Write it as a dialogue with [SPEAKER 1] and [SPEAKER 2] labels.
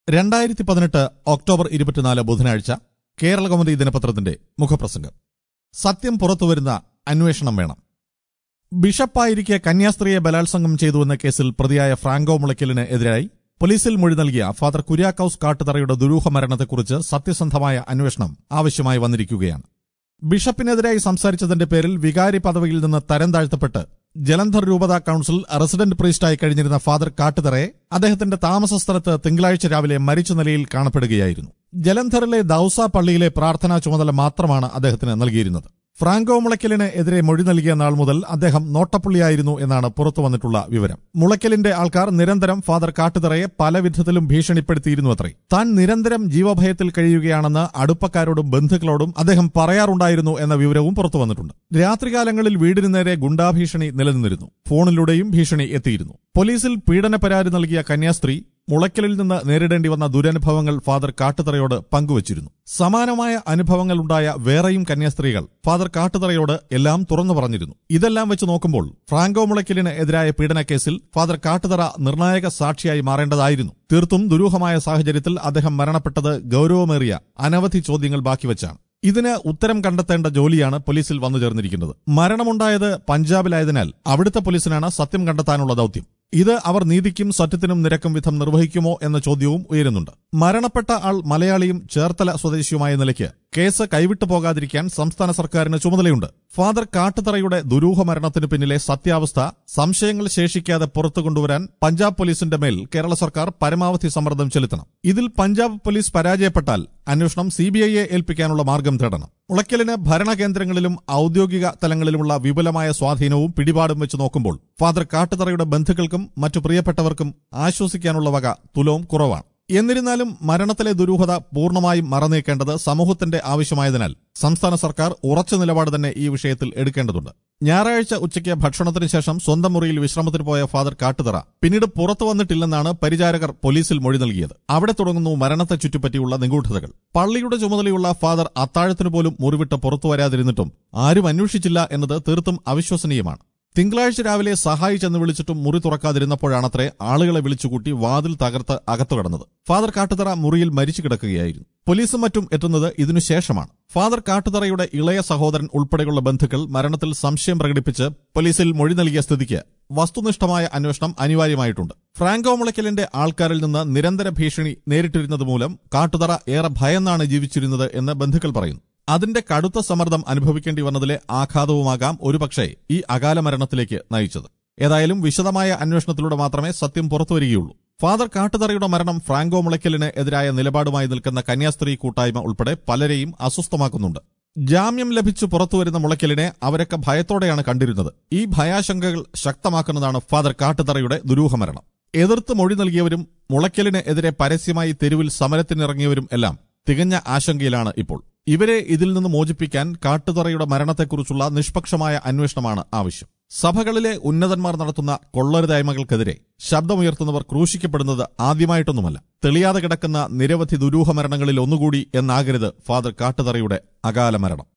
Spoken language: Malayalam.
[SPEAKER 1] രണ്ടായിരത്തി പതിനെട്ട് ഒക്ടോബർ ഇരുപത്തിനാല് ബുധനാഴ്ച കേരള കൗമുദി ദിനപത്രത്തിന്റെ മുഖപ്രസംഗം സത്യം പുറത്തുവരുന്ന അന്വേഷണം വേണം ബിഷപ്പായിരിക്കെ കന്യാസ്ത്രീയെ ബലാത്സംഗം ചെയ്തുവെന്ന കേസിൽ പ്രതിയായ ഫ്രാങ്കോ മുളയ്ക്കലിന് എതിരായി പോലീസിൽ മൊഴി നൽകിയ ഫാദർ കുര്യാക്കൌസ് കാട്ടുതറയുടെ ദുരൂഹ മരണത്തെക്കുറിച്ച് സത്യസന്ധമായ അന്വേഷണം ആവശ്യമായി വന്നിരിക്കുകയാണ് ബിഷപ്പിനെതിരായി സംസാരിച്ചതിന്റെ പേരിൽ വികാരി പദവിയിൽ നിന്ന് തരം താഴ്ത്തപ്പെട്ട് ജലന്ധർ രൂപതാ കൌൺസിൽ റെസിഡന്റ് പ്രീസ്റ്റായി കഴിഞ്ഞിരുന്ന ഫാദർ കാട്ടുതറയെ അദ്ദേഹത്തിന്റെ താമസ സ്ഥലത്ത് തിങ്കളാഴ്ച രാവിലെ മരിച്ച നിലയിൽ കാണപ്പെടുകയായിരുന്നു ജലന്ധറിലെ ദൌസ പള്ളിയിലെ പ്രാർത്ഥനാ ചുമതല മാത്രമാണ് അദ്ദേഹത്തിന് നൽകിയിരുന്നത് ഫ്രാങ്കോ മുളയ്ക്കലിന് എതിരെ മൊഴി നൽകിയ നാൾ മുതൽ അദ്ദേഹം നോട്ടപ്പുള്ളിയായിരുന്നു എന്നാണ് പുറത്തു വന്നിട്ടുള്ള വിവരം മുളയ്ക്കലിന്റെ ആൾക്കാർ നിരന്തരം ഫാദർ കാട്ടുതറയെ പല വിധത്തിലും ഭീഷണിപ്പെടുത്തിയിരുന്നു അത്രേ താൻ നിരന്തരം ജീവഭയത്തിൽ കഴിയുകയാണെന്ന് അടുപ്പക്കാരോടും ബന്ധുക്കളോടും അദ്ദേഹം പറയാറുണ്ടായിരുന്നു എന്ന വിവരവും പുറത്തു വന്നിട്ടുണ്ട് രാത്രികാലങ്ങളിൽ വീടിന് നേരെ ഗുണ്ടാഭീഷണി നിലനിന്നിരുന്നു ഫോണിലൂടെയും ഭീഷണി എത്തിയിരുന്നു പോലീസിൽ പീഡന പരാതി നൽകിയ കന്യാസ്ത്രീ മുളയ്ക്കലിൽ നിന്ന് നേരിടേണ്ടി വന്ന ദുരനുഭവങ്ങൾ ഫാദർ കാട്ടുതറയോട് പങ്കുവച്ചിരുന്നു സമാനമായ അനുഭവങ്ങൾ ഉണ്ടായ വേറെയും കന്യാസ്ത്രീകൾ ഫാദർ കാട്ടുതറയോട് എല്ലാം തുറന്നു പറഞ്ഞിരുന്നു ഇതെല്ലാം വെച്ച് നോക്കുമ്പോൾ ഫ്രാങ്കോ മുളയ്ക്കലിന് എതിരായ പീഡനക്കേസിൽ ഫാദർ കാട്ടുതറ നിർണായക സാക്ഷിയായി മാറേണ്ടതായിരുന്നു തീർത്തും ദുരൂഹമായ സാഹചര്യത്തിൽ അദ്ദേഹം മരണപ്പെട്ടത് ഗൌരവമേറിയ അനവധി ചോദ്യങ്ങൾ ബാക്കിവച്ചാണ് ഇതിന് ഉത്തരം കണ്ടെത്തേണ്ട ജോലിയാണ് പോലീസിൽ വന്നു ചേർന്നിരിക്കുന്നത് മരണമുണ്ടായത് പഞ്ചാബിലായതിനാൽ അവിടുത്തെ പോലീസിനാണ് സത്യം കണ്ടെത്താനുള്ള ദൌത്യം ഇത് അവർ നീതിക്കും സത്യത്തിനും നിരക്കും വിധം നിർവഹിക്കുമോ എന്ന ചോദ്യവും ഉയരുന്നുണ്ട് മരണപ്പെട്ട ആൾ മലയാളിയും ചേർത്തല സ്വദേശിയുമായ നിലയ്ക്ക് കേസ് കൈവിട്ടു പോകാതിരിക്കാൻ സംസ്ഥാന സർക്കാരിന് ചുമതലയുണ്ട് ഫാദർ കാട്ടുതറയുടെ ദുരൂഹ മരണത്തിന് പിന്നിലെ സത്യാവസ്ഥ സംശയങ്ങൾ ശേഷിക്കാതെ പുറത്തു കൊണ്ടുവരാൻ പഞ്ചാബ് പോലീസിന്റെ മേൽ കേരള സർക്കാർ പരമാവധി സമ്മർദ്ദം ചെലുത്തണം ഇതിൽ പഞ്ചാബ് പോലീസ് പരാജയപ്പെട്ടാൽ അന്വേഷണം സിബിഐയെ ഏൽപ്പിക്കാനുള്ള മാർഗം തേടണം ഉളയ്ക്കലിന് ഭരണകേന്ദ്രങ്ങളിലും ഔദ്യോഗിക തലങ്ങളിലുമുള്ള വിപുലമായ സ്വാധീനവും പിടിപാടും വെച്ച് നോക്കുമ്പോൾ ഫാദർ കാട്ടുതറയുടെ ബന്ധുക്കൾക്കും മറ്റു പ്രിയപ്പെട്ടവർക്കും ആശ്വസിക്കാനുള്ള വക തുലവും കുറവാണ് എന്നിരുന്നാലും മരണത്തിലെ ദുരൂഹത പൂർണ്ണമായും മറന്നേക്കേണ്ടത് സമൂഹത്തിന്റെ ആവശ്യമായതിനാൽ സംസ്ഥാന സർക്കാർ ഉറച്ച നിലപാട് തന്നെ ഈ വിഷയത്തിൽ എടുക്കേണ്ടതുണ്ട് ഞായറാഴ്ച ഉച്ചയ്ക്ക് ഭക്ഷണത്തിന് ശേഷം സ്വന്തം മുറിയിൽ വിശ്രമത്തിന് പോയ ഫാദർ കാട്ടുതറ പിന്നീട് പുറത്തു വന്നിട്ടില്ലെന്നാണ് പരിചാരകർ പോലീസിൽ മൊഴി നൽകിയത് അവിടെ തുടങ്ങുന്നു മരണത്തെ ചുറ്റിപ്പറ്റിയുള്ള നിഗൂഢതകൾ പള്ളിയുടെ ചുമതലയുള്ള ഫാദർ അത്താഴത്തിന് പോലും മുറിവിട്ട് പുറത്തു വരാതിരുന്നിട്ടും ആരും അന്വേഷിച്ചില്ല എന്നത് തീർത്തും അവിശ്വസനീയമാണ് തിങ്കളാഴ്ച രാവിലെ സഹായി ചെന്ന് വിളിച്ചിട്ടും മുറി തുറക്കാതിരുന്നപ്പോഴാണത്രേ ആളുകളെ വിളിച്ചുകൂട്ടി വാതിൽ തകർത്ത് അകത്തു കടന്നത് ഫാദർ കാട്ടുതറ മുറിയിൽ മരിച്ചു കിടക്കുകയായിരുന്നു പോലീസും മറ്റും എത്തുന്നത് ഇതിനുശേഷമാണ് ഫാദർ കാട്ടുതറയുടെ ഇളയ സഹോദരൻ ഉൾപ്പെടെയുള്ള ബന്ധുക്കൾ മരണത്തിൽ സംശയം പ്രകടിപ്പിച്ച് പോലീസിൽ മൊഴി നൽകിയ സ്ഥിതിക്ക് വസ്തുനിഷ്ഠമായ അന്വേഷണം അനിവാര്യമായിട്ടുണ്ട് ഫ്രാങ്കോ മുളയ്ക്കലിന്റെ ആൾക്കാരിൽ നിന്ന് നിരന്തര ഭീഷണി നേരിട്ടിരുന്നത് മൂലം കാട്ടുതറ ഏറെ ഭയന്നാണ് ജീവിച്ചിരുന്നത് എന്ന് ബന്ധുക്കൾ പറയുന്നു അതിന്റെ കടുത്ത സമ്മർദ്ദം അനുഭവിക്കേണ്ടി വന്നതിലെ ആഘാതവുമാകാം ഒരുപക്ഷെ ഈ അകാല മരണത്തിലേക്ക് നയിച്ചത് ഏതായാലും വിശദമായ അന്വേഷണത്തിലൂടെ മാത്രമേ സത്യം പുറത്തുവരികയുള്ളൂ ഫാദർ കാട്ടുതറയുടെ മരണം ഫ്രാങ്കോ മുളയ്ക്കലിന് എതിരായ നിലപാടുമായി നിൽക്കുന്ന കന്യാസ്ത്രീ കൂട്ടായ്മ ഉൾപ്പെടെ പലരെയും അസ്വസ്ഥമാക്കുന്നുണ്ട് ജാമ്യം ലഭിച്ചു പുറത്തുവരുന്ന മുളയ്ക്കലിനെ അവരൊക്കെ ഭയത്തോടെയാണ് കണ്ടിരുന്നത് ഈ ഭയാശങ്കകൾ ശക്തമാക്കുന്നതാണ് ഫാദർ കാട്ടുതറയുടെ ദുരൂഹമരണം എതിർത്ത് മൊഴി നൽകിയവരും മുളയ്ക്കലിന് എതിരെ പരസ്യമായി തെരുവിൽ സമരത്തിനിറങ്ങിയവരും എല്ലാം തികഞ്ഞ ആശങ്കയിലാണ് ഇപ്പോൾ ഇവരെ ഇതിൽ നിന്ന് മോചിപ്പിക്കാൻ കാട്ടുതറയുടെ മരണത്തെക്കുറിച്ചുള്ള നിഷ്പക്ഷമായ അന്വേഷണമാണ് ആവശ്യം സഭകളിലെ ഉന്നതന്മാർ നടത്തുന്ന കൊള്ളരുതായ്മകൾക്കെതിരെ ശബ്ദമുയർത്തുന്നവർ ക്രൂശിക്കപ്പെടുന്നത് ആദ്യമായിട്ടൊന്നുമല്ല തെളിയാതെ കിടക്കുന്ന നിരവധി ദുരൂഹ മരണങ്ങളിൽ ഒന്നുകൂടി എന്നാകരുത് ഫാദർ കാട്ടുതറയുടെ അകാല മരണം